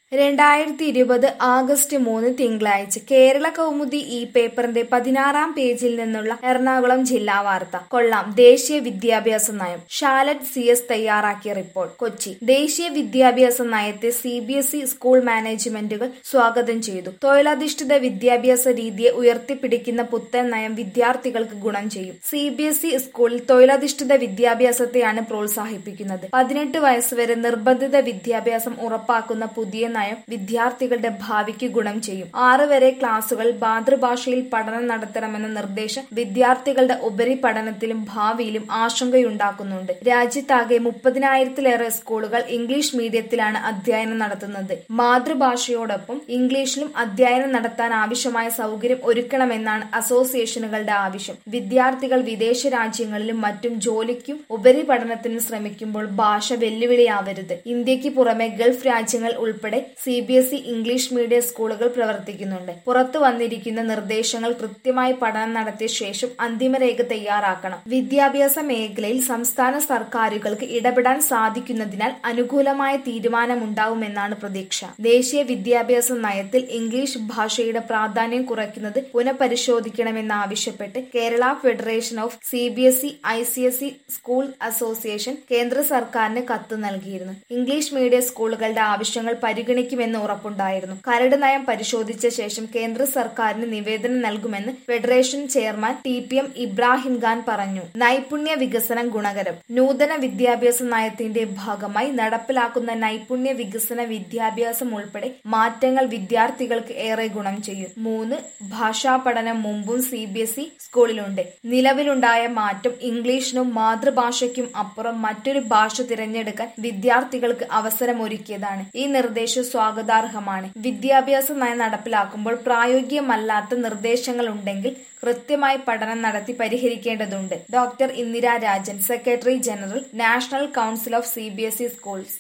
രണ്ടായിരത്തി ഇരുപത് ആഗസ്റ്റ് മൂന്ന് തിങ്കളാഴ്ച കേരള കൗമുദി ഈ പേപ്പറിന്റെ പതിനാറാം പേജിൽ നിന്നുള്ള എറണാകുളം ജില്ലാ വാർത്ത കൊള്ളാം ദേശീയ വിദ്യാഭ്യാസ നയം ഷാലറ്റ് സി എസ് തയ്യാറാക്കിയ റിപ്പോർട്ട് കൊച്ചി ദേശീയ വിദ്യാഭ്യാസ നയത്തെ C B S E school മാനേജ്മെന്റുകൾ സ്വാഗതം ചെയ്തു തൊഴിലധിഷ്ഠിത വിദ്യാഭ്യാസ രീതിയെ ഉയർത്തിപ്പിടിക്കുന്ന പുത്തൻ നയം വിദ്യാർത്ഥികൾക്ക് ഗുണം ചെയ്യും സി ബി എസ് ഇ സ്കൂളിൽ തൊഴിലധിഷ്ഠിത വിദ്യാഭ്യാസത്തെയാണ് പ്രോത്സാഹിപ്പിക്കുന്നത് പതിനെട്ട് വയസ്സുവരെ നിർബന്ധിത വിദ്യാഭ്യാസം ഉറപ്പാക്കുന്ന പുതിയ നയം വിദ്യാർത്ഥികളുടെ ഭാവിക്ക് ഗുണം ചെയ്യും ആറ് വരെ ക്ലാസുകൾ മാതൃഭാഷയിൽ പഠനം നടത്തണമെന്ന നിർദ്ദേശം വിദ്യാർത്ഥികളുടെ ഉപരിപഠനത്തിലും ഭാവിയിലും ആശങ്കയുണ്ടാക്കുന്നുണ്ട് രാജ്യത്താകെ മുപ്പതിനായിരത്തിലേറെ സ്കൂളുകൾ ഇംഗ്ലീഷ് മീഡിയത്തിലാണ് അധ്യയനം നടത്തുന്നത് മാതൃഭാഷയോടൊപ്പം ഇംഗ്ലീഷിലും അധ്യയനം നടത്താൻ ആവശ്യമായ സൗകര്യം ഒരുക്കണമെന്നാണ് അസോസിയേഷനുകളുടെ ആവശ്യം വിദ്യാർത്ഥികൾ വിദേശ രാജ്യങ്ങളിലും മറ്റും ജോലിക്കും ഉപരിപഠനത്തിനും ശ്രമിക്കുമ്പോൾ ഭാഷ വെല്ലുവിളിയാവരുത് ഇന്ത്യക്ക് പുറമെ ഗൾഫ് രാജ്യങ്ങൾ ഉൾപ്പെടെ C B S E English medium സ്കൂളുകൾ പ്രവർത്തിക്കുന്നുണ്ട് പുറത്തു വന്നിരിക്കുന്ന നിർദ്ദേശങ്ങൾ കൃത്യമായി പഠനം നടത്തിയ ശേഷം അന്തിമരേഖ തയ്യാറാക്കണം വിദ്യാഭ്യാസ മേഖലയിൽ സംസ്ഥാന സർക്കാരുകൾക്ക് ഇടപെടാൻ സാധിക്കുന്നതിനാൽ അനുകൂലമായ തീരുമാനമുണ്ടാവുമെന്നാണ് പ്രതീക്ഷ ദേശീയ വിദ്യാഭ്യാസ നയത്തിൽ ഇംഗ്ലീഷ് ഭാഷയുടെ പ്രാധാന്യം കുറയ്ക്കുന്നത് പുനഃപരിശോധിക്കണമെന്നാവശ്യപ്പെട്ട് Kerala federation of C B S E I C S E school association കേന്ദ്ര സർക്കാരിന് കത്ത് നൽകിയിരുന്നു ഇംഗ്ലീഷ് മീഡിയം സ്കൂളുകളുടെ ആവശ്യങ്ങൾ പരിഗണിക്കുമെന്ന് ഉറപ്പുണ്ടായിരുന്നു കരട് നയം പരിശോധിച്ച ശേഷം കേന്ദ്ര സർക്കാരിന് നിവേദനം നൽകുമെന്ന് federation chairman T P M Ibrahim Khan പറഞ്ഞു നൈപുണ്യ വികസനം ഗുണകരം നൂതന വിദ്യാഭ്യാസ നയത്തിന്റെ ഭാഗമായി നടപ്പിലാക്കുന്ന നൈപുണ്യ വികസന വിദ്യാഭ്യാസം ഉൾപ്പെടെ മാറ്റങ്ങൾ വിദ്യാർത്ഥികൾക്ക് ഏറെ ഗുണം ചെയ്യും മൂന്ന് ഭാഷാ പഠനം മുമ്പും സി ബി എസ് ഇ സ്കൂളിലുണ്ട് നിലവിലുണ്ടായ മാറ്റം ഇംഗ്ലീഷിനും മാതൃഭാഷയ്ക്കും അപ്പുറം മറ്റൊരു ഭാഷ തിരഞ്ഞെടുക്കാൻ വിദ്യാർത്ഥികൾക്ക് അവസരമൊരുക്കിയതാണ് ഈ നിർദ്ദേശം സ്വാഗതാർഹമാണ് വിദ്യാഭ്യാസ നയം നടപ്പിലാക്കുമ്പോൾ പ്രായോഗികമല്ലാത്ത നിർദ്ദേശങ്ങൾ ഉണ്ടെങ്കിൽ കൃത്യമായി പഠനം നടത്തി പരിഹരിക്കേണ്ടതുണ്ട് doctor Indira Rajan secretary general national council of C B S E schools